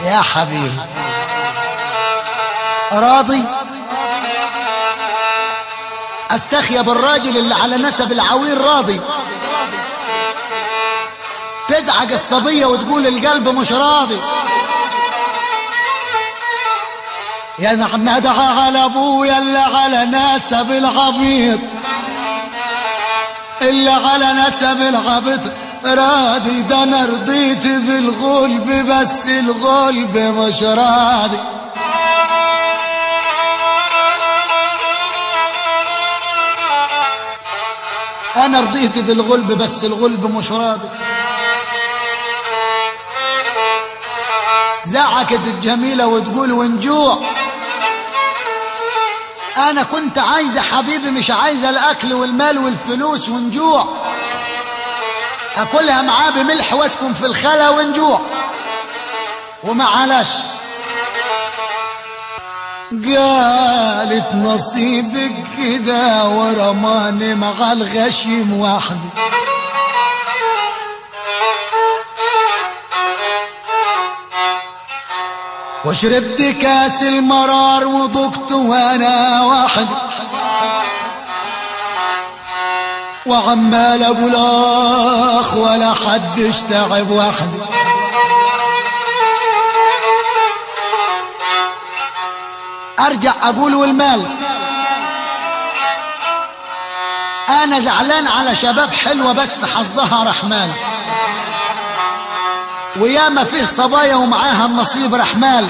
يا حبيبي راضي استخيب الراجل اللي على نسب العوير راضي تزعج الصبية وتقول القلب مش راضي يا نعم ندعى على ابويا اللي على نسب العبيط اللي على نسب العبيط راضي ده انا رضيت بالغلب بس الغلب مش راضي انا رضيت بالغلب بس الغلب مش راضي زعكت الجميلة وتقول ونجوع انا كنت عايزة حبيبي مش عايزة الاكل والمال والفلوس ونجوع اكلها معاه بملح واسكن في الخلا ونجوع ومعلش قالت نصيبك كده ورماني مع الغشيم وحدي وشربت كاس المرار وضقت وانا واحد وعمال اقول اخ ولا حدش تعب وحدي ارجع اقول والمال انا زعلان على شباب حلوه بس حظها رحمن وياما فيه صبايا ومعاها النصيب رحمال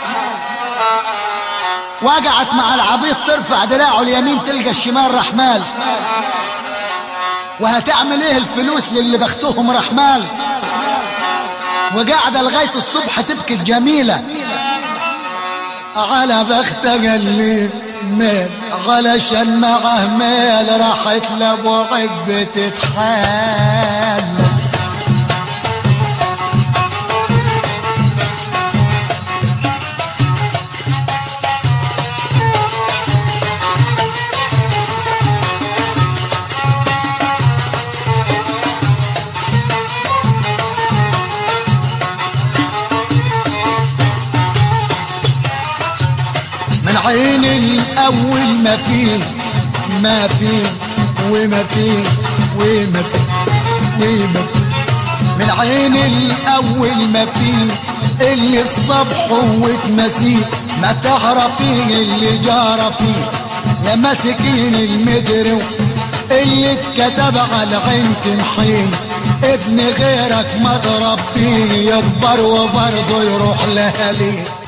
وقعت مع العبيط ترفع دراعه اليمين تلقى الشمال رحمال وهتعمل ايه الفلوس للي بختهم رحمال وقاعدة لغاية الصبح تبكي الجميلة على بخت قليل ميل علشان معه ميل راحت لابو عب تتحال من عين الاول ما فيه ما فيه وما فيه وما فيه وما فيه من عين الاول ما فيه اللي الصبح واتمسيه ما تعرفين اللي جرى فيه يا مسكين المدر اللي اتكتب على عين تمحين ابن غيرك ما تربيه يكبر وبرضه يروح لها ليه